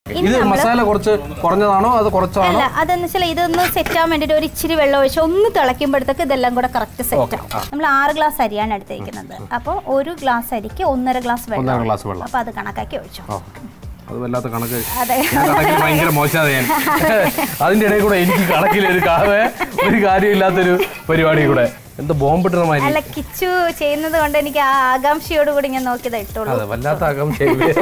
ഇത് മസാല കുറച്ച് കുറഞ്ഞതാണോ അത് കുറച്ചാണോ അല്ല അതെന്ന് വെച്ചാൽ ഇതൊന്ന് സെറ്റ് ആവാൻ വേണ്ടിയിട്ട് ഒരു ഇച്ചിരി വെള്ളം ഒഴിച്ച് ഒന്ന് തിളയ്ക്കുമ്പോഴത്തേക്ക് ഇതെല്ലാം കൂടെ കറക്റ്റ് സെറ്റ് Okay, ആവും നമ്മൾ ആറ് ഗ്ലാസ് അരിയാണ് എടുത്തിരിക്കുന്നത് അപ്പോൾ ഒരു ഗ്ലാസ് അരിക്ക് ഒന്നര ഗ്ലാസ് ഒന്നര വെള്ളം ഗ്ലാസ് വെള്ളം അപ്പോൾ അത് കണക്കാക്കി ഒഴിച്ചു ഓ, അത് വല്ലാത്ത കണക്ക് അതെ. ഞാൻ കണക്കിൽ ഭയങ്കര മോശമാണ് ഞാൻ അതിന്റെ ഇടയിൽ കൂടെ എനിക്ക് കണക്കിൽ ഒരു കാവേ ഒരു കാര്യമില്ലാത്തൊരു പരിപാടി കൂടെ എന്താ ബോംബിട്ടുന്ന മാതിരി അല്ല കിച്ചു ചെയ്യുന്നത് കൊണ്ട് എനിക്ക് ആ ആകാംക്ഷയോട് കൂടി ഞാൻ നോക്കിയത് ഇട്ടുള്ളൂ അതെ വല്ലാത്ത അകം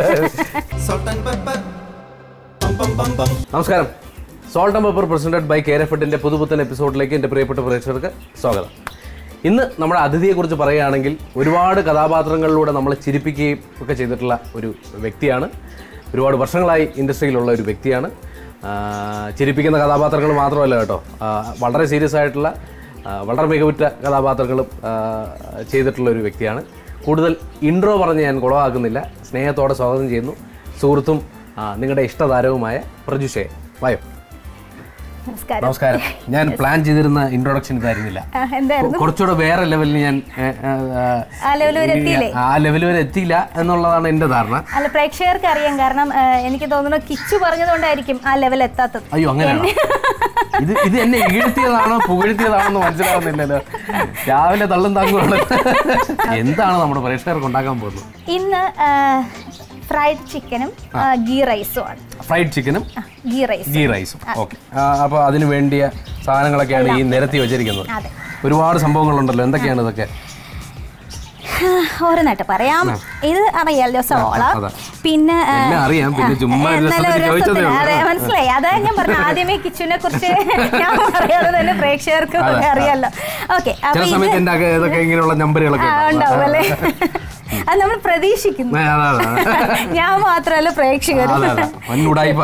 നമസ്കാരം salt and pepper presented by കെയർ എഫിന്റെ പുതുപുത്തൻ എപ്പിസോഡിലേക്ക് എൻ്റെ പ്രിയപ്പെട്ട പ്രേക്ഷകർക്ക് സ്വാഗതം ഇന്ന് നമ്മുടെ അതിഥിയെക്കുറിച്ച് പറയുകയാണെങ്കിൽ ഒരുപാട് കഥാപാത്രങ്ങളിലൂടെ നമ്മളെ ചിരിപ്പിക്കുകയും ഒക്കെ ചെയ്തിട്ടുള്ള ഒരു വ്യക്തിയാണ് ഒരുപാട് വർഷങ്ങളായി ഇൻഡസ്ട്രിയിലുള്ള ഒരു വ്യക്തിയാണ് ആ, ചിരിപ്പിക്കുന്ന കഥാപാത്രങ്ങൾ മാത്രമല്ല കേട്ടോ ആ, വളരെ സീരിയസ് ആയിട്ടുള്ള ആ, വളരെ മികവുറ്റ കഥാപാത്രങ്ങളും ആ, ചെയ്തിട്ടുള്ള ഒരു വ്യക്തിയാണ് കൂടുതൽ ഇൻട്രോ പറഞ്ഞ് ഞാൻ കുളമാക്കുന്നില്ല സ്നേഹത്തോടെ സ്വാഗതം ചെയ്യുന്നു സുഹൃത്തും ആ, നിങ്ങളുടെ ഇഷ്ടതാരവുമായ പ്രജുഷയെ വായോ നമസ്കാരം നമസ്കാരം ഞാൻ പ്ലാൻ ചെയ്തിരുന്ന ഇൻട്രൊഡക്ഷൻ ഇതായിരുന്നില്ല ആ, എന്തായിരുന്നു കുറച്ചുകൂടെ വേറെ ലെവലിൽ ഞാൻ ഏ, ഏ, ആ ലെവൽ വരെ എത്തിയില്ലേ ആ ലെവൽ വരെ എത്തിയില്ല എന്നുള്ളതാണ് എൻ്റെ ധാരണ അല്ല പ്രേക്ഷകർക്ക് അറിയാം കാരണം ആ, എനിക്ക് തോന്നുന്നു കിച്ചു പറഞ്ഞതുകൊണ്ടായിരിക്കും ആ ലെവൽ എത്താത്തത് അയ്യോ അങ്ങനെയാണോ ഇത് ഇത് എന്നെ ഇകഴ്ത്തിയതാണോ പുകഴ്ത്തിയതാണോ മനസ്സിലാവുന്നില്ലല്ലോ രാവിലെ തള്ളും താങ്ങുമാണ് എന്താണ് നമ്മുടെ പ്രേക്ഷകർക്ക് ഉണ്ടാക്കാൻ പോകുന്നത് ഇന്ന് ഫ്രൈഡ് ചിക്കനും ഗീ റൈസും ആണ് ഫ്രൈഡ് ചിക്കനും ഗീ റൈസ് ഗീ റൈസും ഓക്കെ അപ്പോൾ അതിന് വേണ്ടിയ സാധനങ്ങളൊക്കെയാണ് ഈ നിരത്തി വെച്ചിരിക്കുന്നത് അതെ ഒരുപാട് സംഭവങ്ങളുണ്ടല്ലോ എന്തൊക്കെയാണ് ഇതൊക്കെ ഓരോന്നായിട്ട് പറയാം ഇത് അറിയാലോ സവോള അതെ. പിന്നെ ആ, എല്ലാം അറിയാം, പിന്നെ ആ, ചുമ്മാ ഒരു നല്ല രസത്തിന് ഒരു ചോദിച്ചതേ രസത്തിന്. ഉള്ളൂ. അതെ മനസ്സിലായി അതാ ഞാൻ പറഞ്ഞു ആദ്യമേ കിച്ചുവിനെ കുറിച്ച് ഞാൻ പറയാതെ തന്നെ പ്രേക്ഷകർക്ക് അതെ. അറിയാലോ ഓക്കെ ചില സമയത്ത് എൻ്റെ അക- ഇതൊക്കെ ഇങ്ങനെയുള്ള നമ്പറുകളൊക്കെ ഉണ്ടാവും അല്ലേ ഉണ്ടാവും. അത് നമ്മൾ പ്രതീക്ഷിക്കുന്നു ആ, അതെ, അതെ. ഞാൻ മാത്രമല്ല പ്രേക്ഷകരും അതെ അതെ വന്നുടായിപ്പാ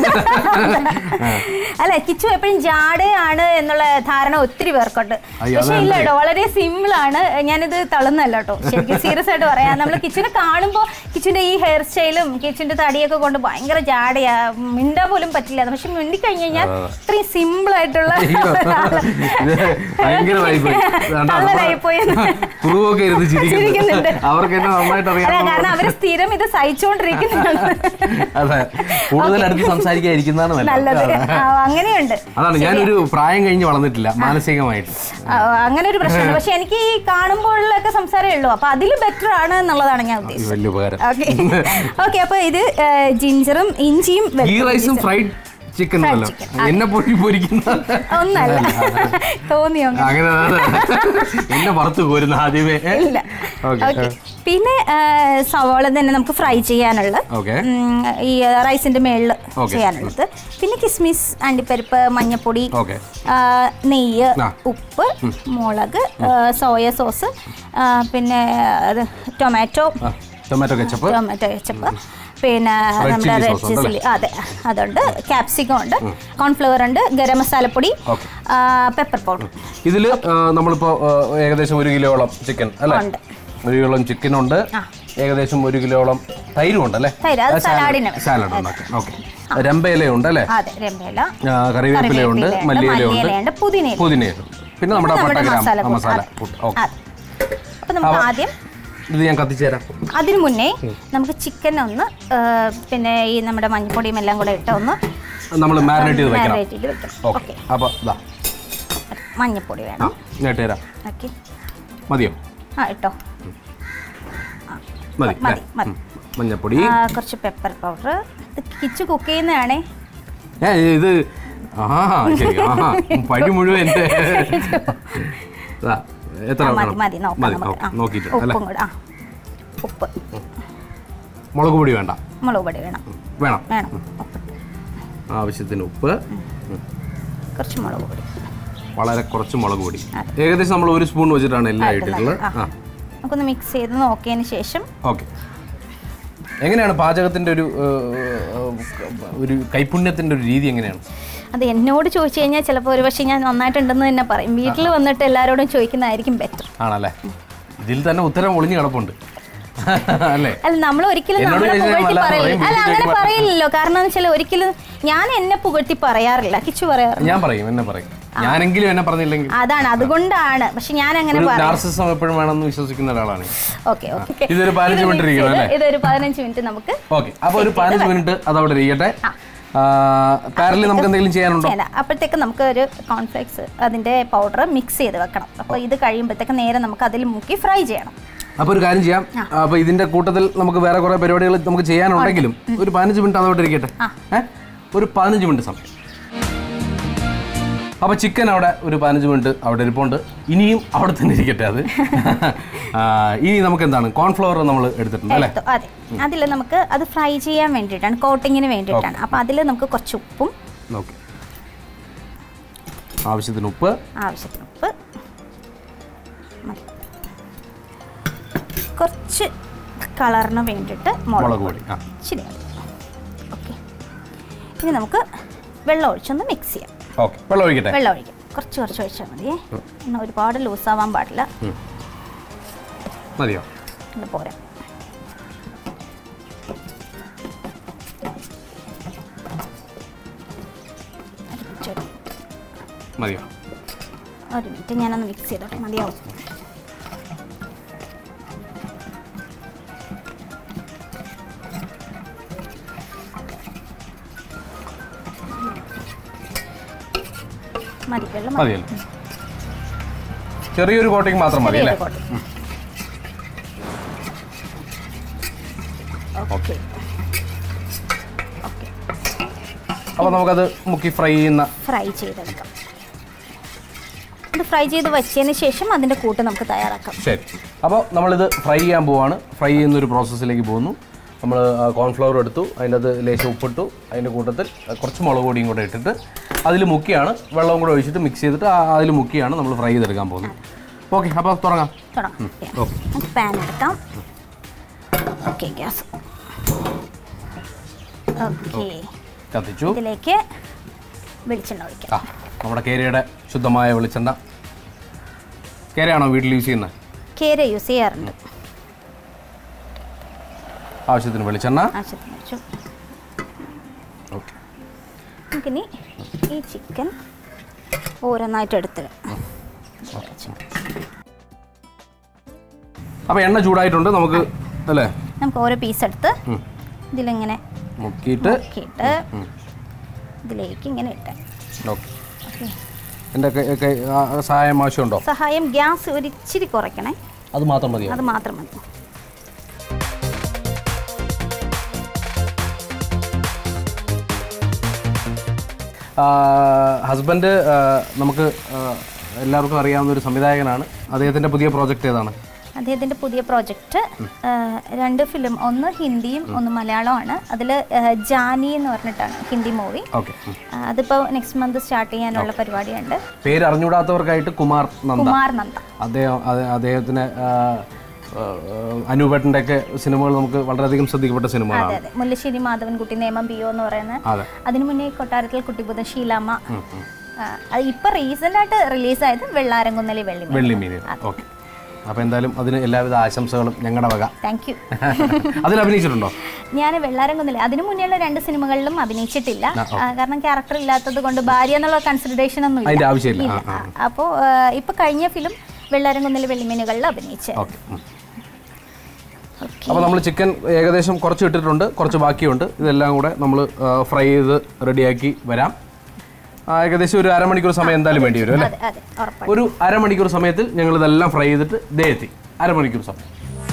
അല്ല കിച്ചു എപ്പോഴും ജാടയാണ് എന്നുള്ള ധാരണ ഒത്തിരി പേർക്കുണ്ട് അയ്യോ, പക്ഷെ അതെന്താ? ഇല്ല കേട്ടോ വളരെ സിമ്പിൾ ആണ് ഞാനിത് തള്ളുന്നല്ല കേട്ടോ ശരിക്കും സീരിയസ് ആയിട്ട് പറയാം നമ്മൾ കിച്ചുനെ കാണുമ്പോൾ കിച്ചുന്റെ ഈ ഹെയർ സ്റ്റൈലും കിച്ചുന്റെ തടിയൊക്കെ കൊണ്ട് ഭയങ്കര ജാടയാ മിണ്ടാൻ പോലും പറ്റില്ല പക്ഷെ മിണ്ടി കഴിഞ്ഞ് കഴിഞ്ഞാൽ ഇത്രയും സിമ്പിൾ ആയിട്ടുള്ള അയ്യോ, ഇത് ഭയങ്കരമായി പോയി തള്ളലായി പോയി കുറുവൊക്കെ ഇരുന്ന് ചിരിക്കുന്നുണ്ട്. ചിരിക്കുന്നുണ്ട് അവർക്ക് എന്നെ നന്നായിട്ട് അല്ല കാരണം അറിയാം അവര് സ്ഥിരം ഇത് സഹിച്ചുകൊണ്ടിരിക്കുന്നുണ്ട് അതെ കൂടുതൽ അടുത്ത് സംസാരിക്കാതിരിക്കുന്നതാണ് നല്ലത് നല്ലത് ആ, അങ്ങനെയുണ്ട് അതാണ് ഞാനൊരു പ്രായം കഴിഞ്ഞ് വളർന്നിട്ടില്ല മാനസികമായിട്ട് ആ, അങ്ങനെ ഒരു പ്രശ്നമുണ്ട് പക്ഷെ എനിക്ക് ഈ കാണുമ്പോഴൊക്കെ സംസാരമേ ഉള്ളൂ അപ്പൊ അതിൽ ബെറ്റർ ആണ് എന്നുള്ളതാണ് ഞാൻ ഇത് ഉദ്ദേശിച്ചത് വലിയ ഉപകാരം ഓക്കെ ഓക്കെ അപ്പൊ ഇത് ഏ, ജിഞ്ചറും ഇഞ്ചിയും ഗീ വെളുത്തുള്ളിയും റൈസും ഫ്രൈഡ് ചിക്കൻ അല്ലോ chicken, എന്നെ പൊടി പൊരിക്കുന്ന ഒന്നല്ല തോന്നിയോ അങ്ങനെ? അങ്ങനെ അതെ. എന്നെ വറുത്ത് കോരുന്ന ആദ്യമേ ഇല്ല ഓക്കെ ഓക്കെ പിന്നെ ഏ, സവാള തന്നെ നമുക്ക് ഫ്രൈ ചെയ്യാനുള്ള ഓക്കെ ഉം, ഈ റൈസിന്റെ മേളിൽ Okay. ചെയ്യാനുള്ളത് പിന്നെ കിസ്മിസ് അണ്ടിപ്പരിപ്പ് മഞ്ഞപ്പൊടി ഓക്കെ ആ, നെയ്യ് ആ. ഉപ്പ് മുളക് ആ, സോയ സോസ് ആ, പിന്നെ അത് tomato tomato ketchup tomato ketchup പിന്നെ നമ്മുടെ chilli റെഡ് sauce ഉണ്ടല്ലേ? ചില്ലി അതെ അതുണ്ട് ക്യാപ്സിക്കം ഉണ്ട് കോൺഫ്ലവർ ഉണ്ട് ഗരം മസാലപ്പൊടി Okay. പെപ്പർ പൗഡർ ഇതിൽ നമ്മളിപ്പോ ആ, ഏകദേശം ഒരു കിലോളം ചിക്കൻ അല്ലേ ഉണ്ട്. ഒരു കിലോളം ചിക്കൻ ഉണ്ട് ഏകദേശം ഒരു കിലോളം തൈരും ഉണ്ട് അല്ലേ തൈര്, അത് സലാഡിന് വേണ്ടി. സാലഡ് ഉണ്ടാക്കാം ഓക്കെ രമ്പയിലയുണ്ട് അല്ലേ അതെ രമ്പയില ആ, കറിവേപ്പിലയുണ്ട് കറിവേപ്പിലയുണ്ട്, മല്ലിയിലയുണ്ട് മല്ലിയിലയുണ്ട് പുതിനയില പുതിനയുണ്ട് പിന്നെ നമ്മുടെ നമ്മുടെ പട്ടഗ്രാം മസാല ആ, മസാല അതെ. കൂട്ട് ഓക്കെ അതെ അപ്പൊ നമുക്ക് ആദ്യം ഇത് ഞാൻ കത്തിച്ചു തരാം അതിനു മുന്നേ നമുക്ക് ചിക്കൻ ഒന്ന് ആ, പിന്നെ ഈ നമ്മുടെ മഞ്ഞപ്പൊടിയും എല്ലാം കൂടെ ഇട്ട് ഒന്ന് നമ്മൾ മാരിനേറ്റ് ചെയ്ത് വെക്കണം മാരിനേറ്റ് ചെയ്ത് വെക്കണം ഓക്കെ ഓക്കെ അപ്പോൾ ഇതാ മഞ്ഞപ്പൊടി ആ വേണം ഞാൻ ഇട്ട് തരാം ഓക്കെ മതിയോ ആ ഇട്ടോ മതി മതി, അല്ലേ? മതി. ഉം. മഞ്ഞപ്പൊടി ആ, കുറച്ച് പെപ്പർ പൗഡർ ഇത് കിച്ചു കുക്ക് ചെയ്യുന്നതാണേ ഏ ഇത് ആ ശരി ആ പടി മുഴുവൻ എൻ്റെ ഇതാ, എത്ര ആ, മതി വേണം? മതി നോക്കാം മതി നമുക്ക് ആ. നോക്കാം. നോക്കിയിട്ട് അല്ലേ ഉപ്പും കൂടെ ആ ഉപ്പ് മുളക് പൊടി വേണ്ട മുളക് പൊടി വേണം വേണം വേണം ഉപ്പ് ആവശ്യത്തിന് ഉപ്പ് കുറച്ച് മുളക് പൊടി വളരെ കുറച്ച് മുളക് പൊടി അതെ. ഏകദേശം നമ്മൾ ഒരു സ്പൂൺ വെച്ചിട്ടാണ് എല്ലാം ഇട്ടിട്ടുള്ളത് ആ. ആ നമുക്കൊന്ന് മിക്സ് ചെയ്ത് നോക്കിയതിന് ശേഷം ഓക്കെ എങ്ങനെയാണ് പാചകത്തിൻ്റെ ഒരു ഏഹ്, ഒരു കൈപുണ്യത്തിൻ്റെ ഒരു രീതി എങ്ങനെയാണ് അത് എന്നോട് ചോദിച്ചു കഴിഞ്ഞാൽ ചിലപ്പോൾ ഒരു പക്ഷേ ഞാൻ നന്നായിട്ടുണ്ടെന്ന് തന്നെ പറയും വീട്ടിൽ വന്നിട്ട് എല്ലാവരോടും ചോദിക്കുന്നതായിരിക്കും ബെറ്റർ ആണല്ലേ ഇതിൽ തന്നെ ഉത്തരം ഒളിഞ്ഞു കിടപ്പുണ്ട് അല്ലേ അല്ല നമ്മൾ ഒരിക്കലും എന്നോട് നമ്മളെ ചോദിച്ചാൽ പുകഴ്ത്തി വല്ലാതെ പറയില്ല പറയും, അല്ല അങ്ങനെ വീട്ടിലേക്ക് പറയില്ലല്ലോ കാരണം എന്ന് വെച്ചാൽ ഒരിക്കലും ഞാൻ എന്നെ പുകഴ്ത്തി പറയാറില്ല കിച്ചു പറയാറില്ല ഞാൻ പറയും എന്നെ പറയും ഞാനെങ്കിലും എന്നെ പറഞ്ഞില്ലെങ്കിൽ അതാണ് അതുകൊണ്ടാണ് പക്ഷെ ഞാൻ അങ്ങനെ ഒരു പറയാം നാർസിസം എപ്പോഴും വേണമെന്ന് വിശ്വസിക്കുന്ന ഒരാളാണ് ഓക്കെ ഓക്കെ ഇതൊരു പതിനഞ്ച് മിനിറ്റ് ഇരിക്കണം അല്ലേ ഇതൊരു പതിനഞ്ച് മിനിറ്റ് നമുക്ക് ഓക്കെ അപ്പൊ ഒരു പതിനഞ്ച് മിനിറ്റ് അതവിടെ ഇരിക്കട്ടെ പാരലിൽ നമുക്ക് എന്തെങ്കിലും ചെയ്യാനുണ്ടോ ചെയ്യണ്ട അപ്പോഴത്തേക്ക് നമുക്ക് ഒരു കോൺഫ്ലെക്സ് അതിന്റെ പൗഡർ മിക്സ് ചെയ്ത് വെക്കണം അപ്പോൾ ഇത് കഴിയുമ്പോഴത്തേക്ക് നേരെ നമുക്ക് അതിൽ മുക്കി ഫ്രൈ ചെയ്യണം അപ്പൊ ഒരു കാര്യം ചെയ്യാം അപ്പൊ ഇതിന്റെ കൂട്ടത്തിൽ നമുക്ക് വേറെ കുറെ പരിപാടികൾ നമുക്ക് ചെയ്യാനുണ്ടെങ്കിലും ഒരു പതിനഞ്ച് മിനിറ്റ് അതവിടെ ഇരിക്കട്ടെ ഏഹ് ഒരു പതിനഞ്ച് മിനിറ്റ് സമയം അപ്പൊ ചിക്കൻ അവിടെ ഒരു പതിനഞ്ച് മിനിറ്റ് അവിടെ ഇരിപ്പുണ്ട് ഇനിയും അവിടെ തന്നെ ഇരിക്കട്ടെ അത് ആ, ഇനി നമുക്ക് എന്താണ് കോൺഫ്ലവർ നമ്മൾ എടുത്തിട്ടുണ്ട് അല്ലേ എടുത്തു അതെ അതിൽ നമുക്ക് അത് ഫ്രൈ ചെയ്യാൻ വേണ്ടിയിട്ടാണ് കോട്ടിങ്ങിന് വേണ്ടിയിട്ടാണ് അപ്പോൾ അതിൽ നമുക്ക് കുറച്ച് ഉപ്പും ഓക്കെ ആവശ്യത്തിന് ഉപ്പ് ആവശ്യത്തിന് ഉപ്പ് മതി. കുറച്ച് കളറിന് വേണ്ടിയിട്ട് മുളക് മുളക് പൊടി ആ ഇച്ചിരി മതി ഓക്കെ ഇനി നമുക്ക് വെള്ളം ഒഴിച്ചൊന്ന് മിക്സ് ചെയ്യാം ഓക്കെ വെള്ളം ഒഴിക്കട്ടെ വെള്ളം ഒഴിക്കാം കുറച്ച് കുറച്ച് ഒഴിച്ചാൽ മതിയേ എന്നാൽ ഒരുപാട് ലൂസാവാൻ പാടില്ല മതിയോ ഇത് പോരാ ഒരു മതിയോ ഒരു മിനിറ്റ് ഞാനൊന്ന് മിക്സ് ചെയ്തോട്ടെ മതിയാവും മതി വെള്ളം മതി. മതിയല്ലോ ചെറിയൊരു കോട്ടിങ് മാത്രം മതി അല്ലേ ചെറിയൊരു കോട്ട്. ഓക്കെ ഓക്കെ അപ്പോൾ നമുക്കത് മുക്കി ഫ്രൈ ചെയ്യുന്ന ഫ്രൈ ചെയ്തെടുക്കാം ഇത് ഫ്രൈ ചെയ്ത് വെച്ചതിന് ശേഷം അതിൻ്റെ കൂട്ട് നമുക്ക് തയ്യാറാക്കാം ശരി അപ്പോൾ നമ്മളിത് ഫ്രൈ ചെയ്യാൻ പോവാണ് ഫ്രൈ ചെയ്യുന്ന ഒരു പ്രോസസ്സിലേക്ക് പോകുന്നു നമ്മൾ കോൺഫ്ലവർ എടുത്തു അതിൻ്റെ അത് ലേശം ഉപ്പിട്ടു അതിൻ്റെ കൂട്ടത്തിൽ കുറച്ച് മുളക് പൊടിയും കൂടെ ഇട്ടിട്ട് അതിൽ മുക്കിയാണ് വെള്ളവും കൂടെ ഒഴിച്ചിട്ട് മിക്സ് ചെയ്തിട്ട് അതിൽ മുക്കിയാണ് നമ്മൾ ഫ്രൈ ചെയ്തെടുക്കാൻ പോകുന്നത് ഓക്കെ അപ്പോൾ തുടങ്ങാം തുടങ്ങാം ഓക്കെ നമുക്ക് പാൻ എടുക്കാം ഓക്കെ ഗ്യാസ് ഓക്കെ കത്തിച്ചു ഇതിലേക്ക് വെളിച്ചെണ്ണ ഒഴിക്കാം ആ നമ്മുടെ കേരയുടെ ശുദ്ധമായ വെളിച്ചെണ്ണ കേരയാണോ വീട്ടിൽ യൂസ് ചെയ്യുന്നത് കേര യൂസ് ചെയ്യാറുണ്ട് ആവശ്യത്തിന് വെളിച്ചെണ്ണ ആവശ്യത്തിന് വെച്ചു ഓക്കെ നമുക്കിനി ഈ ചിക്കൻ ഓരോന്നായിട്ട് എടുത്ത് അപ്പോൾ എണ്ണ ചൂടായിട്ടുണ്ട് നമുക്ക് അല്ലേ നമുക്ക് ഓരോ പീസ് എടുത്ത് ഉം. ഇതിലിങ്ങനെ മുക്കിയിട്ട് നോക്കിയിട്ട് ഇതിലേക്ക് ഇങ്ങനെ ഇട്ട് ഓക്കെ ഓക്കെ എൻ്റെ കൈ- കൈ- ആ, സഹായം ആവശ്യമുണ്ടോ സഹായം ഗ്യാസ് ഒരു ഇച്ചിരി കുറയ്ക്കണേ അത് മാത്രം മതിയോ അത് മാത്രം മതി ഹസ്ബൻഡ് നമുക്ക് ആ, എല്ലാവർക്കും അറിയാവുന്ന ഒരു സംവിധായകനാണ് അദ്ദേഹത്തിൻ്റെ പുതിയ പ്രോജക്റ്റ് ഏതാണ് അദ്ദേഹത്തിൻ്റെ പുതിയ പ്രോജക്റ്റ് രണ്ട് ഫിലിം ഒന്ന് ഹിന്ദിയും ഒന്ന് മലയാളമാണ് അതിൽ ജാനി എന്ന് പറഞ്ഞിട്ടാണ് ഹിന്ദി മൂവി ഓക്കെ അതിപ്പോൾ നെക്സ്റ്റ് മന്ത് സ്റ്റാർട്ട് ചെയ്യാനുള്ള പരിപാടിയുണ്ട് പേര് അറിഞ്ഞുകൂടാത്തവർക്കായിട്ട് കുമാർ നന്ദ കുമാർ നന്ദ അദ്ദേഹം അത് അദ്ദേഹത്തിന് ആ, ആ, അനൂപേട്ടൻ്റെ ഒക്കെ സിനിമകൾ നമുക്ക് വളരെയധികം ശ്രദ്ധിക്കപ്പെട്ട അതെ സിനിമകളാണ് അതെ മുല്ലശ്ശേരി മാധവൻകുട്ടി നേമം ബിയോ എന്ന് പറയുന്ന അതെ അതിനു മുന്നേ കൊട്ടാരത്തിൽ കുട്ടിബുധ ശീലാമ്മ ആ, അത് ഇപ്പൊ റീസെന്റ് ആയിട്ട് റിലീസായത് വെള്ളാരംകുന്നലി വെള്ളി വെള്ളിമീൻ ഓക്കെ അപ്പോൾ എന്തായാലും അതിന് എല്ലാവിധ ആശംസകളും ഞങ്ങളുടെ വക താങ്ക് യു അതിൽ അഭിനയിച്ചിട്ടുണ്ടോ ഞാൻ വെള്ളാരംകുന്നില്ല അതിനു മുന്നേയുള്ള രണ്ട് സിനിമകളിലും അഭിനയിച്ചിട്ടില്ല ആ, കാരണം ക്യാരക്ടർ ഇല്ലാത്തത് കൊണ്ട് ഭാര്യ എന്നുള്ള കൺസിഡറേഷൻ ഒന്നും അതിൻ്റെ ഇല്ല ആവശ്യമില്ല ആ ആ അപ്പോൾ ഇപ്പൊ കഴിഞ്ഞ ഫിലിം വെള്ളാരംകുന്നിലെ വെള്ളിമീനുകളിൽ അഭിനയിച്ചത് ഓക്കെ അപ്പോൾ നമ്മൾ ചിക്കൻ ഏകദേശം കുറച്ച് ഇട്ടിട്ടുണ്ട് കുറച്ച് ബാക്കിയുണ്ട് ഇതെല്ലാം കൂടെ നമ്മൾ ഫ്രൈ ചെയ്ത് റെഡിയാക്കി വരാം ആ, ഏകദേശം ഒരു അരമണിക്കൂർ സമയം എന്തായാലും വേണ്ടി വരും അല്ലേ അതെ അതെ ഉറപ്പാണ് ഒരു അരമണിക്കൂർ സമയത്തിൽ ഞങ്ങൾ ഇതെല്ലാം ഫ്രൈ ചെയ്തിട്ട് ദേ എത്തി അരമണിക്കൂർ സമയം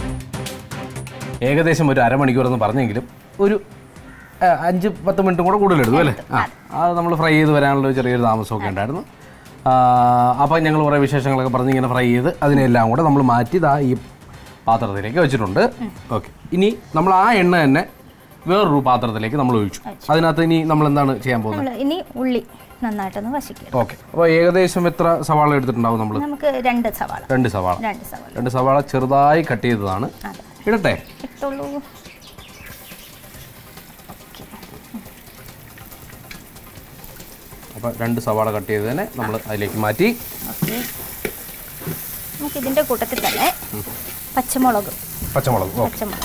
ഏകദേശം ഒരു അരമണിക്കൂർ എന്ന് പറഞ്ഞെങ്കിലും ഒരു ആ, അഞ്ച് പത്ത് മിനിറ്റും കൂടെ കൂടുതൽ എടുത്തു അല്ലേ ആ അത് നമ്മൾ ഫ്രൈ ചെയ്ത് വരാനുള്ള ഒരു ചെറിയൊരു താമസമൊക്കെ ഉണ്ടായിരുന്നു അപ്പം ഞങ്ങൾ കുറേ വിശേഷങ്ങളൊക്കെ പറഞ്ഞ് ഇങ്ങനെ ഫ്രൈ ചെയ്ത് അതിനെല്ലാം കൂടെ നമ്മൾ മാറ്റി ഇതാ ഈ പാത്രത്തിലേക്ക് വെച്ചിട്ടുണ്ട് ഓക്കെ ഇനി നമ്മൾ ആ എണ്ണ തന്നെ വേറൊരു പാത്രത്തിലേക്ക് നമ്മൾ ഒഴിച്ചു അതിനകത്ത് ഇനി നമ്മൾ എന്താണ് ചെയ്യാൻ പോകുന്നത് നമ്മൾ ഇനി ഉള്ളി നന്നായിട്ടൊന്ന് വശിക്കുക ഓക്കെ അപ്പോൾ ഏകദേശം എത്ര സവാള എടുത്തിട്ടുണ്ടാവും നമ്മൾ നമുക്ക് രണ്ട് സവാള രണ്ട് സവാള രണ്ട് സവാള രണ്ട് സവാള ചെറുതായി കട്ട് ചെയ്തതാണ് അതെ ഇടട്ടെ ഇട്ടുള്ളൂ അപ്പോൾ രണ്ട് സവാള കട്ട് ചെയ്തതിനെ നമ്മൾ അതിലേക്ക് മാറ്റി ഓക്കെ നമുക്ക് ഇതിൻ്റെ കൂട്ടത്തിൽ തന്നെ പച്ചമുളക് പച്ചമുളക് ഓക്കെ പച്ചമുളക്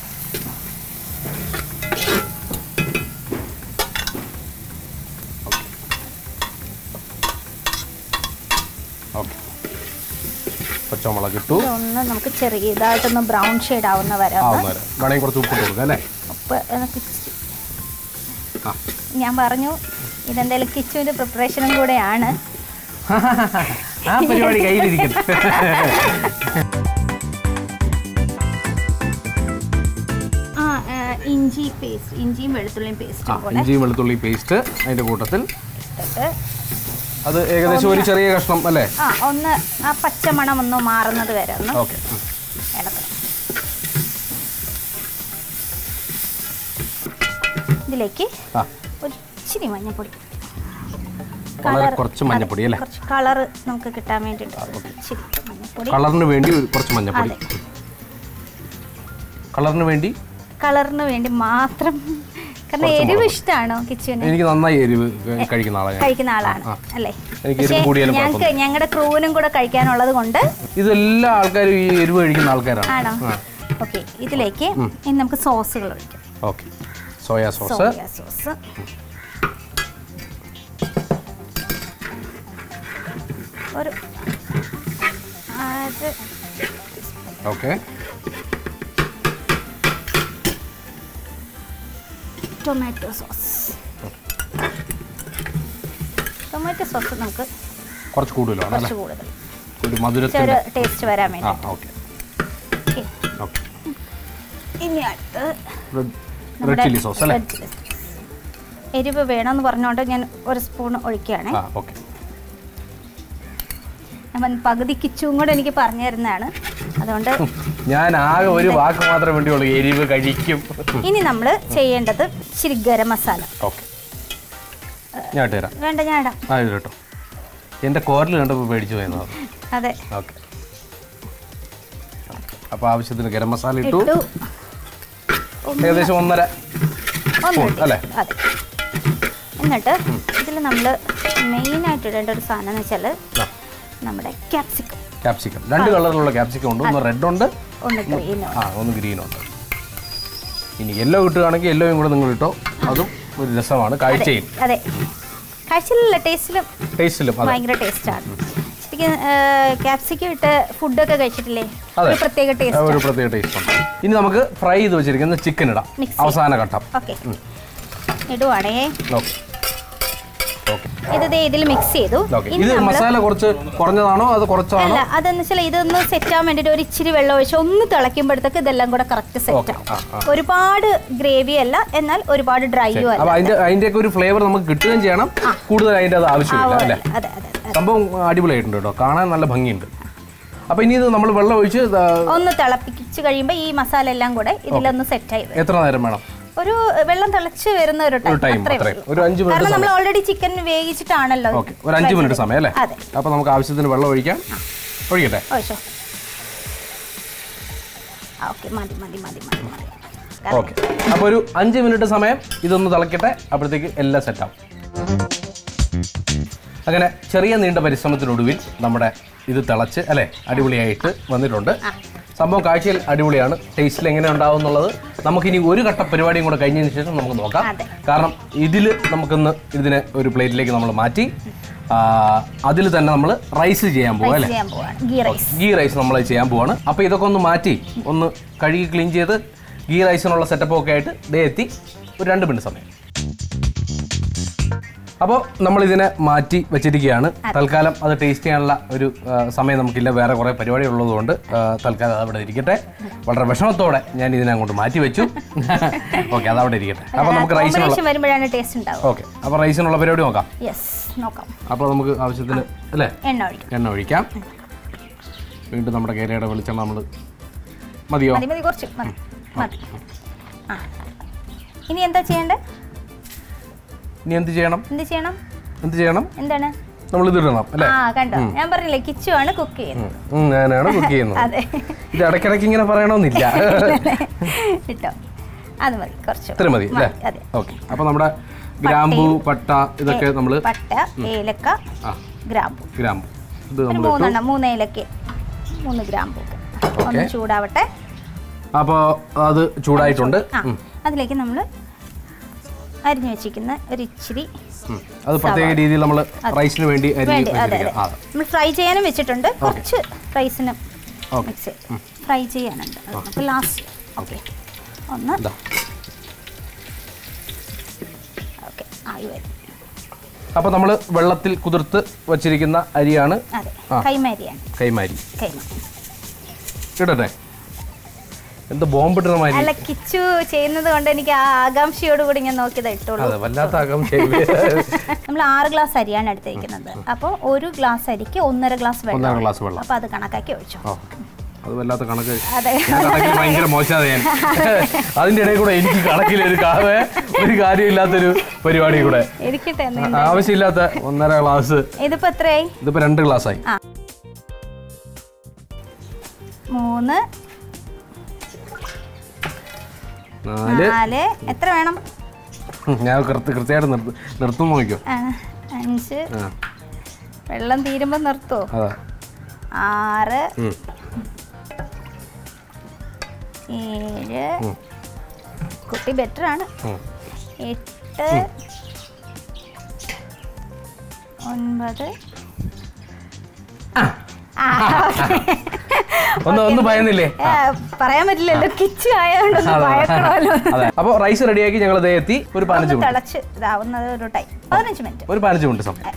ഓക്കെ പച്ചമുളക് ഇട്ടു ഇതൊന്ന് നമുക്ക് ചെറിയതായിട്ടൊന്ന് ബ്രൗൺ ഷെയ്ഡ് ആവുന്ന വരെ ഒന്ന് ആവുന്നവരെ വേണമെങ്കിൽ കുറച്ച് ഉപ്പ് കൊടുക്കാം അല്ലേ ഉപ്പ് നമുക്ക് ഇച്ചിരി ആ ഞാൻ പറഞ്ഞു ഇതെന്തായാലും കിച്ചുവിൻ്റെ പ്രിപ്പറേഷനും കൂടെയാണ് ആ പരിപാടി കയ്യിലിരിക്കട്ടെ ആ ആ, ഇഞ്ചി പേസ്റ്റ് ഇഞ്ചിയും വെളുത്തുള്ളിയും ആ പേസ്റ്റും കൂടെ ഇഞ്ചിയും വെളുത്തുള്ളി പേസ്റ്റ് അതിൻ്റെ കൂട്ടത്തിൽ ഇട്ടിട്ട് അത് ഏകദേശം ഒരു ചെറിയ കഷ്ണം അല്ലേ ആ ഒന്ന് ആ പച്ചമണം ഒന്ന് മാറുന്നത് വരെ ഒന്ന് ഓക്കെ ഇളക്കണം ഇതിലേക്ക് ആ ഒരു ഇച്ചിരി മഞ്ഞൾപ്പൊടി വളരെ Colour- കുറച്ച് മഞ്ഞപ്പൊടി അല്ലേ കുറച്ച് കളറ് നമുക്ക് കിട്ടാൻ വേണ്ടിയിട്ട് ഇച്ചിരി മഞ്ഞൾപ്പൊടി കളറിന് വേണ്ടി ഒരു കുറച്ച് മഞ്ഞപ്പൊടി അതെ. കളറിന് വേണ്ടി കളറിന് വേണ്ടി മാത്രം കാരണം എരിവ് ഇഷ്ടമാണോ കിച്ചുവിന് എനിക്ക് നന്നായി എരിവ് ക- കഴിക്കുന്ന ആളാണ് ഞാൻ. കഴിക്കുന്ന ആളാണ് ആ. അല്ലേ എനിക്ക് എരിവ് പക്ഷേ കൂടിയാലും ഞങ്ങൾക്ക് ഞങ്ങളുടെ ക്രൂവിനും കൂടെ കഴിക്കാനുള്ളത് കൊണ്ട് ഇതെല്ലാ ആൾക്കാരും ഈ എരിവ് കഴിക്കുന്ന ആൾക്കാരാണ് ആണോ ഓക്കെ ഇതിലേക്ക് ഇനി നമുക്ക് സോസുകൾ ഒഴിക്കാം okay soya sauce soya sauce ഒരു അത് okay tomato sauce tomato sauce നമുക്ക് കുറച്ച് കൂടുതലാണ് അല്ലേ കുറച്ച് കൂടുതൽ ഒരു പക്ഷെ മധുരത്തിൻ്റെ ഒരു ടേസ്റ്റ് വരാൻ ആ വേണ്ടി ഓക്കെ ഓക്കെ ഓക്കെ ഇനി അടുത്ത് റെഡ് ചില്ലി സോസ് അല്ലേ red chilli sauce. എരിവ് വേണമെന്ന് പറഞ്ഞുകൊണ്ട് ഞാൻ ഒരു സ്പൂൺ ഒഴിക്കുകയാണ് ആ ഓക്കെ ഞാൻ പകുതി കിച്ചും കൂടെ എനിക്ക് പറഞ്ഞു തരുന്നതാണ് അതുകൊണ്ട് ഞാൻ ആകെ ഒരു വാക്ക് മാത്രമേ വേണ്ടിയുള്ളൂ എരിവ് കഴിക്കും ഇനി നമ്മൾ ചെയ്യേണ്ടത് ഇച്ചിരി ഗരം മസാല ഓക്കെ ഞാൻ ഇട്ട് തരാം വേണ്ട ഞാൻ ഇടാം ആ ഇത് കേട്ടോ എൻ്റെ കോരൽ കണ്ടപ്പോൾ പേടിച്ചു പോയെന്നത് അതെ ഓക്കെ അപ്പോൾ ആവശ്യത്തിന് ഗരം മസാല ഇട്ടു ഇട്ടു ഏകദേശം ഒന്നര ഒന്ന് സ്പൂൺ, ഇട്ടു. അല്ലേ? അതെ എന്നിട്ട് ഇതിൽ നമ്മൾ മെയിനായിട്ട് ഇടേണ്ട ഒരു സാധനം എന്ന് വെച്ചാൽ ആ നമ്മുടെ ക്യാപ്സിക്കം ക്യാപ്സിക്കം രണ്ട് കളറിലുള്ള ക്യാപ്സിക്കം ഉണ്ട് ഒന്ന് റെഡ് ഉണ്ട് ഒന്ന് ഗ്രീനോ ആ ഒന്ന് ഗ്രീൻ ഉണ്ട് ഇനി യെല്ലോ കിട്ടുകയാണെങ്കിൽ യെല്ലോയും കൂടെ നിങ്ങൾ ഇട്ടോ അതും ഒരു രസമാണ് കാഴ്ചയിൽ അതെ കാഴ്ചയിലല്ല ടേസ്റ്റിലും ടേസ്റ്റിലും അതെ ഭയങ്കര ടേസ്റ്റാണ് ശരിക്കും ക്യാപ്സിക്കം ഇട്ട് ഫുഡൊക്കെ കഴിച്ചിട്ടില്ലേ അതെ. ഒരു പ്രത്യേക ആ, ടേസ്റ്റ് ഒരു പ്രത്യേക ടേസ്റ്റ് ഉണ്ട് ഇനി നമുക്ക് ഫ്രൈ ചെയ്ത് വെച്ചിരിക്കുന്ന ചിക്കൻ ഇടാം Mix ചെയ്യാം. അവസാന ഘട്ടം ഓക്കെ ഇടുവാണേ ഓക്കെ ഓക്കെ ഇത് ദേ ഇതിൽ മിക്സ് ചെയ്തു ഓക്കെ ഇനി ഇത് നമ്മള് മസാല കുറച്ച് കുറഞ്ഞതാണോ അത് കുറച്ചാണോ അല്ല അതെന്ന് വെച്ചാൽ ഇതൊന്ന് സെറ്റ് ആവാൻ വേണ്ടിട്ട് ഒരു ഇച്ചിരി വെള്ളം ഒഴിച്ച് ഒന്ന് തിളയ്ക്കുമ്പോഴത്തേക്ക് ഇതെല്ലാം കൂടെ കറക്റ്റ് സെറ്റ് ഓക്കെ ആവും ആ ആ ഒരുപാട് ഗ്രേവി അല്ല എന്നാൽ ഒരുപാട് ഡ്രൈയും അല്ല അപ്പൊ അതിന്റെ അതിന്റെയൊക്കെ ഒരു ഫ്ലേവർ നമുക്ക് കിട്ടുകയും ചെയ്യണം കൂടുതൽ അതിന്റെ അത് ആവശ്യമില്ല ആവോ, അല്ലേ അതെ അതെ അതെ. സംഭവം അടിപൊളിയായിട്ടുണ്ട് കേട്ടോ കാണാൻ നല്ല ഭംഗിയുണ്ട് അപ്പൊ ഇനി ഇത് നമ്മൾ വെള്ളം ഒഴിച്ച് ദാ ഒന്ന് തിളപ്പിച്ച് കഴിയുമ്പോൾ ഈ മസാല എല്ലാം കൂടെ ഇതിലൊന്ന് സെറ്റ് ആയി വരും എത്ര നേരം വേണം ഒരു വെള്ളം തിളച്ച് വരുന്ന ഒരു ടൈം ഒരു ടൈം അത്രേ അത്രയും ഉള്ളൂ ഒരു അഞ്ച് മിനിറ്റ് കാരണം നമ്മൾ ഓൾറെഡി ചിക്കൻ വേവിച്ചിട്ടാണല്ലോ ഓക്കെ ഒരു അഞ്ച് മിനിറ്റ് സമയം അല്ലേ അതെ അപ്പൊ നമുക്ക് ആവശ്യത്തിന് വെള്ളം ഒഴിക്കാം ഒഴിക്കട്ടെ ഒഴിച്ചോ ഓക്കെ മതി മതി മതി മതി മതി ഓക്കെ അപ്പോൾ ഒരു അഞ്ച് മിനിറ്റ് സമയം ഇതൊന്ന് തിളക്കട്ടെ അപ്പോഴത്തേക്ക് എല്ലാം സെറ്റാവും അങ്ങനെ ചെറിയ നീണ്ട പരിശ്രമത്തിനൊടുവിൽ നമ്മുടെ ഇത് തിളച്ച് അല്ലേ അടിപൊളിയായിട്ട് വന്നിട്ടുണ്ട് സംഭവം കാഴ്ചയിൽ അടിപൊളിയാണ് ടേസ്റ്റിൽ എങ്ങനെ ഉണ്ടാവും എന്നുള്ളത് നമുക്കിനി ഒരു ഘട്ട പരിപാടിയും കൂടെ കഴിഞ്ഞതിന് ശേഷം നമുക്ക് നോക്കാം അതെ. കാരണം ഇതിൽ നമുക്കിന്ന് ഇതിനെ ഒരു പ്ലേറ്റിലേക്ക് നമ്മൾ മാറ്റി അതിൽ തന്നെ നമ്മൾ റൈസ് ചെയ്യാൻ പോകും റൈസ് അല്ലേ ചെയ്യാൻ പോവാണ് ഗീ റൈസ് ഗീ റൈസ് നമ്മൾ ചെയ്യാൻ പോവാണ് അപ്പോൾ ഇതൊക്കെ ഒന്ന് മാറ്റി ഒന്ന് കഴുകി ക്ലീൻ ചെയ്ത് ഗീ റൈസിനുള്ള സെറ്റപ്പ് ഒക്കെ ആയിട്ട് ദേ എത്തി ഒരു രണ്ട് മിനിറ്റ് സമയം അപ്പോൾ നമ്മൾ ഇതിനെ മാറ്റി വെച്ചിരിക്കുകയാണ് തൽക്കാലം അത് ടേസ്റ്റ് ചെയ്യാനുള്ള ഒരു ആ, സമയം നമുക്കില്ല വേറെ കുറേ പരിപാടി ഉള്ളതുകൊണ്ട് ആ, തൽക്കാലം അത് അവിടെ ഇരിക്കട്ടെ വളരെ വിഷമത്തോടെ ഞാൻ ഇതിനെ അങ്ങോട്ട് മാറ്റി വെച്ചു ഓക്കെ അത് അവിടെ ഇരിക്കട്ടെ അപ്പോൾ നമുക്ക് റൈസിനുള്ള കോമ്പിനേഷൻ വരുമ്പോഴാണ് ടേസ്റ്റ് ഉണ്ടാവും ഓക്കെ അപ്പോൾ റൈസിനുള്ള പരിപാടി നോക്കാം യെസ് നോക്കാം അപ്പോൾ നമുക്ക് ആവശ്യത്തിന് അല്ലേ എണ്ണ ഒഴിക്കും എണ്ണ ഒഴിക്കാം വീണ്ടും നമ്മുടെ കേരയുടെ വെളിച്ചെണ്ണ നമ്മൾ മതിയോ മതി മതി കുറച്ച് മതി മതി ആ ഇനി എന്താ ചെയ്യേണ്ടത് ഇനി എന്ത് ചെയ്യണം എന്ത് ചെയ്യണം എന്ത് ചെയ്യണം എന്താണ് നമ്മൾ ഇത് ഇടണം അല്ലേ ആ കണ്ടോ ഞാൻ പറഞ്ഞില്ലേ കിച്ചു ആണ് കുക്ക് ചെയ്യുന്നത് ഉം, ഞാനാണ് കുക്ക് ചെയ്യുന്നത് അതെ ഇത് ഇടയ്ക്കിടയ്ക്ക് ഇങ്ങനെ പറയണമെന്നില്ല കിട്ടോ അത് മതി കുറച്ച് ഇത്ര മതി അല്ലേ അതെ ഓക്കെ അപ്പോൾ നമ്മുടെ ഗ്രാമ്പു പട്ട ഇതൊക്കെ നമ്മൾ പട്ട ഏലക്ക ആ ഗ്രാമ്പു ഗ്രാമ്പു ഇത് ഒരു നമ്മൾ ഇട്ടു മൂന്നെണ്ണം മൂന്ന് ഏലക്ക മൂന്ന് ഗ്രാമ്പു ഒക്കെ ഒന്ന് ചൂടാവട്ടെ അപ്പോൾ അത് ചൂടായിട്ടുണ്ട് ആ അതിലേക്ക് നമ്മൾ അരിഞ്ഞു വെച്ചിരിക്കുന്ന ഒരു ഇച്ചിരി ഉം. അത് പ്രത്യേക രീതിയിൽ നമ്മൾ റൈസിന് വേണ്ടി അരി വേണ്ടി അതെ അതെ വെച്ചിരിക്കുക. ആ നമ്മൾ ഫ്രൈ ചെയ്യാനും വെച്ചിട്ടുണ്ട് കുറച്ച് റൈസിനും ഓക്കെ മിക്സ് ഫ്രൈ ചെയ്യാനുണ്ട് അത് നമുക്ക് ലാസ്റ്റ് ഓക്കെ ഒന്ന് ഇതാ ഓക്കെ ആയി വരും അപ്പോൾ നമ്മൾ വെള്ളത്തിൽ കുതിർത്ത് വച്ചിരിക്കുന്ന അരിയാണ് അതെ ആ. കൈമാരിയാണ് കൈമാരി കൈമ ഇടട്ടെ എന്ത് ബോംബിട്ടുന്ന മാതിരി അല്ല കിച്ചു ചെയ്യുന്നത് കൊണ്ട് എനിക്ക് ആ ആകാംക്ഷയോട് കൂടി ഞാൻ നോക്കിയത് ഇട്ടുള്ളൂ അതെ വല്ലാത്ത അകം നമ്മൾ ആറ് ഗ്ലാസ് അരിയാണ് എടുത്തിരിക്കുന്നത് അപ്പോൾ ഒരു ഗ്ലാസ് അരിക്ക് ഒന്നര ഗ്ലാസ് ഒന്നര വെള്ളം ഗ്ലാസ് വെള്ളം അപ്പോൾ അത് കണക്കാക്കി ഒഴിച്ചു ഓ അത് വല്ലാത്ത കണക്ക് അതെ ഞാൻ കണക്കിൽ ഭയങ്കര മോശമാണ് ഞാൻ അതിന്റെ ഇടയിൽ കൂടെ എനിക്ക് കണക്കിൽ ഒരു കാവേ ഒരു കാര്യമില്ലാത്തൊരു പരിപാടി കൂടെ ഇരിക്കട്ടെ എന്ന്. ആവശ്യമില്ലാത്ത ഒന്നര ഗ്ലാസ് ഇതിപ്പോ എത്രയായി ഇതിപ്പോ രണ്ട് ഗ്ലാസ് ആയി ആ മൂന്ന് നാല് നാല് എത്ര വേണം ഉം, ഞാൻ കൃത്യ കൃത്യമായിട്ട് നിർത്ത് നിർത്തും നോക്കിയോ ആ, അഞ്ച് ആ വെള്ളം തീരുമ്പോൾ നിർത്തുമോ അതെ ആറ് ഉം. ഏഴ് ഉം. കുട്ടി ബെറ്റർ ആണ് ഉം. എട്ട് ഒൻപത് ആ, ഒന്ന് ഒന്ന് ഭയന്നില്ലേ ആ, പറയാൻ പറ്റില്ലല്ലോ കിച്ചു ആയതുകൊണ്ട് ഒന്ന് ഭയക്കണമല്ലോ അതെ അപ്പോൾ റൈസ് റെഡിയാക്കി ഞങ്ങൾ ദേ എത്തി ഒരു പതിനഞ്ച് ഒന്ന് മിനിറ്റ് തിളച്ച് ഇതാവുന്നത് ഒരു ടൈം പതിനഞ്ച് മിനിറ്റ് ഒരു പതിനഞ്ച് മിനിറ്റ് സമയം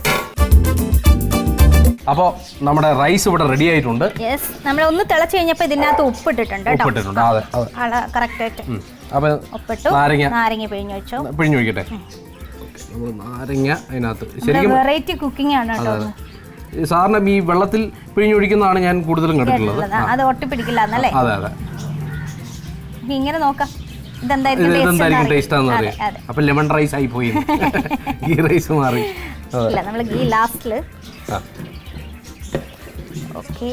അപ്പോൾ നമ്മുടെ റൈസ് ഇവിടെ റെഡി ആയിട്ടുണ്ട് യെസ് നമ്മൾ ഒന്ന് തിളച്ച് കഴിഞ്ഞപ്പോൾ ഇതിനകത്ത് ഉപ്പിട്ടിട്ടുണ്ട് കേട്ടോ ഉപ്പിട്ടിട്ടുണ്ട് അതെ അതെ അള കറക്റ്റ് ആയിട്ട് ഉം. അപ്പോൾ ഉപ്പിട്ടു നാരങ്ങ നാരങ്ങ പിഴിഞ്ഞു വെച്ചു പിഴിഞ്ഞൊഴിക്കട്ടെ നമ്മൾ നാരങ്ങ അതിനകത്ത് ശരിക്കും വെറൈറ്റി കുക്കിംഗ് ആണ് കേട്ടോ അതെ ഈ സാറിന് ഈ വെള്ളത്തിൽ പിഴിഞ്ഞൊഴിക്കുന്നതാണ് ഞാൻ കൂടുതലും കണ്ടിട്ടുള്ളത് ഉള്ളത്. അത് ഒട്ടിപ്പിടിക്കില്ല എന്നല്ലേ അതെ അതെ ഇങ്ങനെ നോക്കാം ഇത് ഇതെന്തായിരിക്കും ഇതെന്തായിരിക്കും taste ടേസ്റ്റ് ആണെന്ന് അതെ അറിയാം അതെ അപ്പൊ ലെമൺ റൈസ് ആയി പോയി ഈ റൈസ് മാറി അതെ ഇല്ല നമ്മൾ ഗീ ലാസ്റ്റിൽ ആ. ഓക്കെ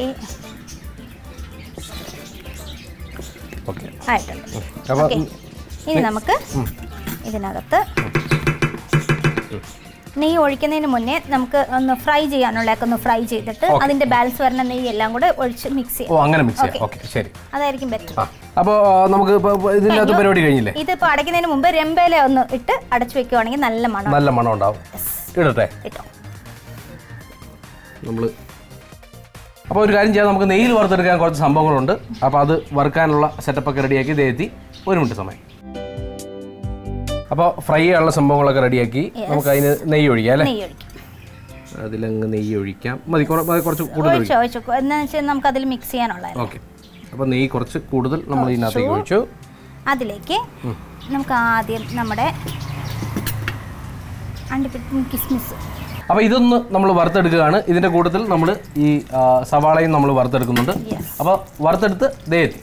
ഓക്കെ ആയിട്ടുണ്ട് അപ്പൊ ഓക്കെ ഇനി നമുക്ക് ഇതിനകത്ത് നെയ്യ് ഒഴിക്കുന്നതിന് മുന്നേ നമുക്ക് ഒന്ന് ഫ്രൈ ചെയ്യാനുള്ളതൊക്കെ ഒന്ന് ഫ്രൈ ചെയ്തിട്ട് അതിന്റെ ബാലൻസ് വരുന്ന നെയ്യ് എല്ലാം കൂടെ ഒഴിച്ച് മിക്സ് ഓ ചെയ്യാം അങ്ങനെ മിക്സ് ചെയ്യാം ഓക്കെ ശരി അതായിരിക്കും ബെറ്റർ ആ അപ്പോൾ നമുക്ക് ഇപ്പൊ ഇപ്പൊ ഇതിന്റെ അകത്ത് പരിപാടി കഴിഞ്ഞില്ലേ ഇതിപ്പോൾ അടയ്ക്കുന്നതിന് മുമ്പ് രമ്പയില ഒന്ന് ഇട്ട് അടച്ചു വെക്കുവാണെങ്കിൽ നല്ല മണം നല്ല മണം ഉണ്ടാവും ഇടട്ടെ കിട്ടും നമ്മൾ അപ്പോൾ ഒരു കാര്യം ചെയ്യാം നമുക്ക് നെയ്യിൽ വറുത്തെടുക്കാൻ കുറച്ച് സംഭവങ്ങളുണ്ട് അപ്പോൾ അത് വറുക്കാനുള്ള സെറ്റപ്പൊക്കെ റെഡിയാക്കി ഇത് എത്തി ഒരു മിനിറ്റ് സമയം അപ്പോൾ ഫ്രൈ ചെയ്യാനുള്ള സംഭവങ്ങളൊക്കെ റെഡിയാക്കി നമുക്ക് അതിന് നെയ്യ് ഒഴിക്കാം അല്ലേ നെയ്യ് ഒഴിക്കും അതിലങ്ങ് നെയ്യ് ഒഴിക്കാം മതി കുറ- മതി കുറച്ച് കൂടുതൽ ഒഴിച്ചോ ഒഴിച്ചോ എന്താ വെച്ചാൽ നമുക്ക് അതിൽ മിക്സ് ചെയ്യാനുള്ളത് ഓക്കെ അപ്പോൾ നെയ്യ് കുറച്ച് കൂടുതൽ നമ്മൾ ഇതിനകത്തേക്ക് ഒഴിച്ചു അതിലേക്ക് നമുക്ക് ആദ്യം നമ്മുടെ അണ്ടിപ്പരിപ്പും കിസ്മിസ് അപ്പോൾ ഇതൊന്ന് നമ്മൾ വറുത്തെടുക്കുകയാണ് ഇതിൻ്റെ കൂട്ടത്തിൽ നമ്മൾ ഈ ആ, സവാളയും നമ്മൾ വറുത്തെടുക്കുന്നുണ്ട് യെസ് അപ്പോൾ വറുത്തെടുത്ത് ദേ എത്തി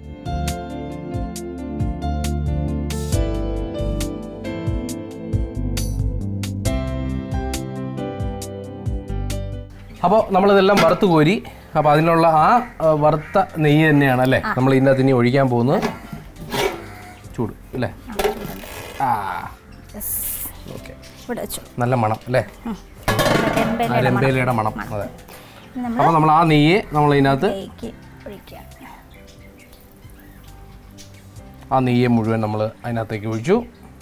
അപ്പോൾ നമ്മളിതെല്ലാം വറുത്ത് കോരി അപ്പോൾ അതിനുള്ള ആ ആ, വറുത്ത നെയ്യ് തന്നെയാണ് അല്ലേ നമ്മൾ ഇതിനകത്ത് ഇനി ഒഴിക്കാൻ പോകുന്നത് ചൂട് അല്ലേ ആ യെസ് ഓക്കെ ഇവിടെ വെച്ചു നല്ല മണം അല്ലേ ആ രമ്പേലയുടെ മണം അതെ നമ്മൾ അപ്പോൾ നമ്മൾ ആ നെയ്യ് നമ്മൾ ഇതിനകത്ത് ഇതിലേക്ക് ഒഴിക്കുക ആ നെയ്യെ മുഴുവൻ നമ്മൾ അതിനകത്തേക്ക് ഒഴിച്ചു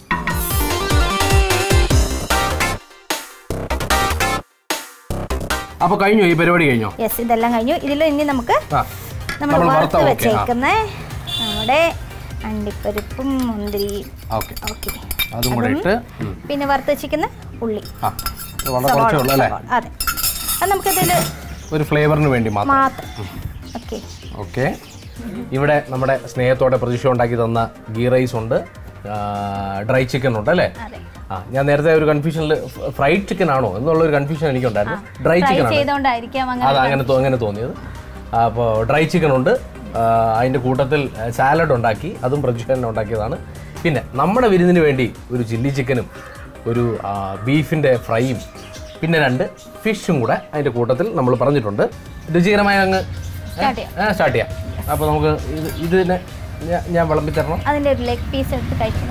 അപ്പോൾ കഴിഞ്ഞു ഈ പരിപാടി കഴിഞ്ഞോ യെസ് ഇതെല്ലാം കഴിഞ്ഞു ഇതിൽ ഇനി നമുക്ക് ആ നമ്മൾ നമ്മൾ വറുത്ത് വറുത്ത ഓക്കെ ആ വെച്ചേക്കുന്ന നമ്മുടെ അണ്ടിപ്പരിപ്പും മുന്തിരിയും ഓക്കെ ഓക്കെ അതും കൂടെ ഇട്ട് ഉം. പിന്നെ വറുത്ത് വെച്ചിരിക്കുന്ന ഉള്ളി ആ ഇത് വളരെ കുറച്ചേ ഉള്ളൂ അല്ലേ സവാള. അതെ അത് നമുക്കിതിൽ ഒരു ഫ്ലേവറിന് വേണ്ടി മാത്രം മാത്രം ഓക്കെ ഓക്കെ ഇവിടെ നമ്മുടെ സ്നേഹത്തോടെ പ്രതീക്ഷ ഉണ്ടാക്കി തന്ന ഗീ റൈസ് ഉണ്ട് ഡ്രൈ ചിക്കൻ ഉണ്ട് അല്ലേ അതെ ആ ഞാൻ നേരത്തെ ഒരു കൺഫ്യൂഷനിൽ ഫ്രൈഡ് ചിക്കൻ ആണോ എന്നുള്ള ഒരു കൺഫ്യൂഷൻ എനിക്കുണ്ടായിരുന്നു ഡ്രൈ ഫ്രൈ ചിക്കൻ ആണ് ചെയ്തുകൊണ്ടായിരിക്കാം അങ്ങനെ അത് അങ്ങനെ തോ- അങ്ങനെ തോന്നിയത് അപ്പോൾ ഡ്രൈ ചിക്കൻ ഉണ്ട് ആ, അതിൻ്റെ കൂട്ടത്തിൽ സാലഡ് ഉണ്ടാക്കി അതും പ്രജുഷൻ ഉണ്ടാക്കിയതാണ് പിന്നെ നമ്മുടെ വിരുന്നിന് വേണ്ടി ഒരു ചില്ലി ചിക്കനും ഒരു ബീഫിൻ്റെ ഫ്രൈയും പിന്നെ രണ്ട് ഫിഷും കൂടെ അതിൻ്റെ കൂട്ടത്തിൽ നമ്മൾ പറഞ്ഞിട്ടുണ്ട് രുചികരമായ അങ്ങ് സ്റ്റാർട്ട് ചെയ്യാം സ്റ്റാർട്ട് ചെയ്യാം അപ്പോൾ നമുക്ക് ഇത് ഇതിനെ ഞാൻ- ഞാൻ വിളമ്പി തരണം അതിൻ്റെ ഒരു ലെഗ് പീസ് എടുത്ത് കഴിച്ചു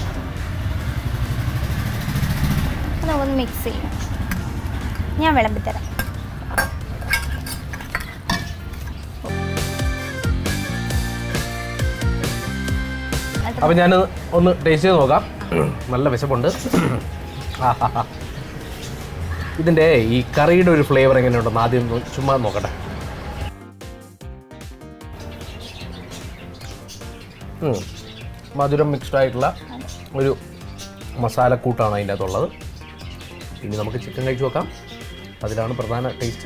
നമുക്കൊന്ന് മിക്സ് ചെയ്യാം ഞാൻ വിളമ്പിത്തരാം അപ്പം ഞാൻ ഒന്ന് ടേസ്റ്റ് ചെയ്ത് നോക്കാം നല്ല വിശപ്പുണ്ട് ആഹാഹാ. ഇതിൻ്റെ ഈ കറിയുടെ ഒരു ഫ്ലേവർ എങ്ങനെയുണ്ടെന്ന് ആദ്യം ഒന്ന് ചുമ്മാ നോക്കട്ടെ ഉം. മധുരം മിക്സ്ഡ് ആയിട്ടുള്ള ഒരു മസാലക്കൂട്ടാണ് അതിൻ്റെ അകത്തുള്ളത് ഇനി നമുക്ക് ചിക്കൻ കഴിച്ചു നോക്കാം അതിലാണ് പ്രധാന ടേസ്റ്റ്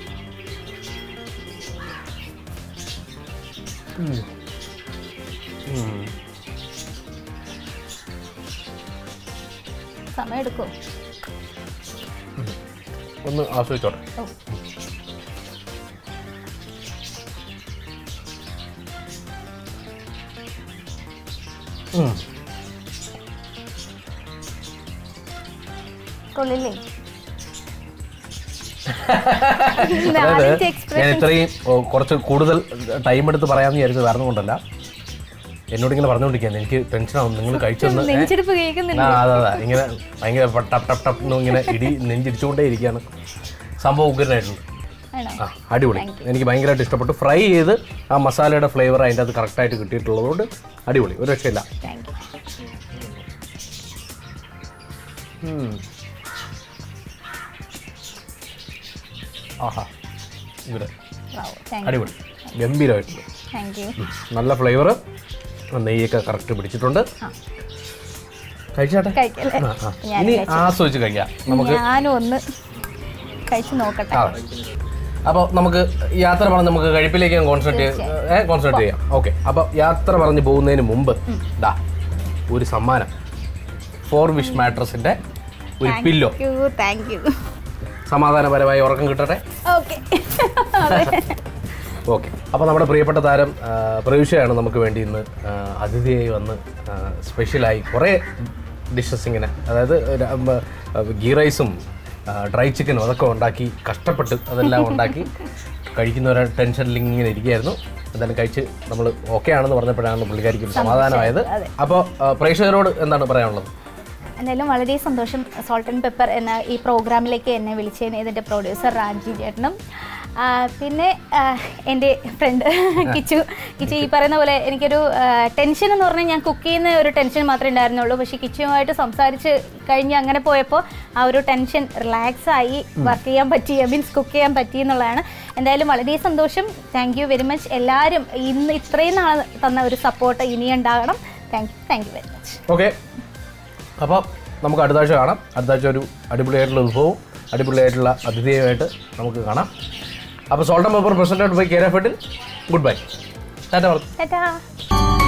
സമയം എടുക്കുമോ ഒന്ന് ആസ്വദിച്ചോട്ടെ ഓ. ഉം. കൊള്ളില്ലേ അതായത് ആദ്യത്തെ ഞാൻ എക്സ്പ്രഷൻ ഇത്രയും ഓ, കുറച്ച് കൂടുതൽ ടൈം എടുത്ത് പറയാമെന്ന് വിചാരിച്ചത് കാരണം കൊണ്ടല്ല എന്നോട് ഇങ്ങനെ പറഞ്ഞുകൊണ്ടിരിക്കുകയാണ് എനിക്ക് ടെൻഷനാവും നിങ്ങൾ കഴിച്ചൊന്ന് ഏ? നെഞ്ചെടുപ്പ് കേൾക്കുന്നില്ല ആ അതെ അതെ ഇങ്ങനെ ഭയങ്കര ടപ്പ് ടപ്പ് ടപ്പ് എന്ന് ഇങ്ങനെ ഇടി നെഞ്ചിടിച്ചുകൊണ്ടേ ഇരിക്കുകയാണ് സംഭവം ഉഗ്രനായിട്ടുണ്ട് ആണോ ആ അടിപൊളി എനിക്ക് ഭയങ്കരമായിട്ട് ഇഷ്ടപ്പെട്ടു ഫ്രൈ ചെയ്ത് ആ മസാലയുടെ ഫ്ലേവർ അതിൻ്റെ അത് കറക്റ്റായിട്ട് കിട്ടിയിട്ടുള്ളതുകൊണ്ട് അടിപൊളി ഒരു രക്ഷയില്ല താങ്ക് യു ഉം. ആഹാ ഇവിടെ താങ്ക് യു അടിപൊളി ഗംഭീരമായിട്ടുണ്ട് താങ്ക് യു ഉം. നല്ല ഫ്ലേവർ നെയ്യൊക്കെ കറക്റ്റ് പിടിച്ചിട്ടുണ്ട് ആ. കഴിച്ചാട്ടെ കഴിക്കല്ലേ ആ, ആ. ഞാൻ ഇനി ആസ്വദിച്ച് കഴിക്കാം നമുക്ക് ഞാനും ഒന്ന് കഴിച്ചു നോക്കട്ടെ ആ അപ്പോൾ നമുക്ക് യാത്ര പറഞ്ഞ് നമുക്ക് കഴിപ്പിലേക്ക് കോൺസെൻട്രേറ്റ് ഏ കോൺസെൻട്രേറ്റ് ചെയ്യാം ഓക്കെ അപ്പോൾ യാത്ര പറഞ്ഞ് പോകുന്നതിന് മുമ്പ് ദാ ഒരു സമ്മാനം ഫോർ വിഷ് മാട്രസിൻ്റെ ഒരു പില്ലോ യു താങ്ക് യു സമാധാനപരമായി ഉറക്കം കിട്ടട്ടെ ഓക്കെ ഓക്കെ അപ്പോൾ നമ്മുടെ പ്രിയപ്പെട്ട താരം ആ, പ്രവിശയാണ് നമുക്ക് വേണ്ടി ഇന്ന് ആ, അതിഥിയായി വന്ന് ആ, സ്പെഷ്യലായി കുറേ ഡിഷസ് ഇങ്ങനെ അതായത് ര- ഉം, ആ, ഗീ റൈസും ആ, ഡ്രൈ ചിക്കനും അതൊക്കെ ഉണ്ടാക്കി കഷ്ടപ്പെട്ട് അതെല്ലാം ഉണ്ടാക്കി കഴിക്കുന്നവരെ ടെൻഷനിൽ ഇങ്ങനെ ഇരിക്കുകയായിരുന്നു എന്തായാലും കഴിച്ച് നമ്മൾ ഓക്കെ ആണെന്ന് പറഞ്ഞപ്പോഴാണ് പുള്ളിക്കാരിക്ക് ഒരു സമാധാനമായത് അതെ. അപ്പോൾ ആ, പ്രേക്ഷകരോട് എന്താണ് പറയാനുള്ളത് എന്തായാലും വളരെ സന്തോഷം സോൾട്ട് ആൻഡ് പെപ്പർ എന്ന ഈ പ്രോഗ്രാമിലേക്ക് എന്നെ വിളിച്ചതിന് ഇതിൻ്റെ പ്രൊഡ്യൂസർ രാജി ചേട്ടനും ആ, പിന്നെ ആ, എൻ്റെ ഫ്രണ്ട് കിച്ചു കിച്ചു ഈ പറയുന്ന പോലെ എനിക്കൊരു ടെൻഷൻ എന്ന് പറഞ്ഞാൽ ഞാൻ കുക്ക് ചെയ്യുന്ന ഒരു ടെൻഷൻ മാത്രമേ ഉണ്ടായിരുന്നുള്ളൂ പക്ഷേ കിച്ചുമായിട്ട് സംസാരിച്ച് കഴിഞ്ഞ് അങ്ങനെ പോയപ്പോൾ ആ ഒരു ടെൻഷൻ റിലാക്സ് ആയി വർക്ക് ചെയ്യാൻ പറ്റി മീൻസ് കുക്ക് ചെയ്യാൻ പറ്റി എന്നുള്ളതാണ് എന്തായാലും വളരെ സന്തോഷം താങ്ക് യു വെരി മച്ച് എല്ലാവരും ഇന്ന് ഇത്രയും നാൾ തന്ന ഒരു സപ്പോർട്ട് ഇനി ഉണ്ടാകണം thank you thank you very much okay അപ്പോൾ നമുക്ക് അടുത്ത ആഴ്ച കാണാം അടുത്ത ആഴ്ച ഒരു അടിപൊളിയായിട്ടുള്ള ഉത്ഭവവും അടിപൊളിയായിട്ടുള്ള അതിഥിയുമായിട്ട് നമുക്ക് കാണാം അപ്പോൾ സോൾട്ട് പേപ്പർ പ്രസൻറ്റഡ് ബൈ കേരഫെട്ടിൽ ഗുഡ് ബൈ ടാറ്റ പറഞ്ഞു Ta-ta.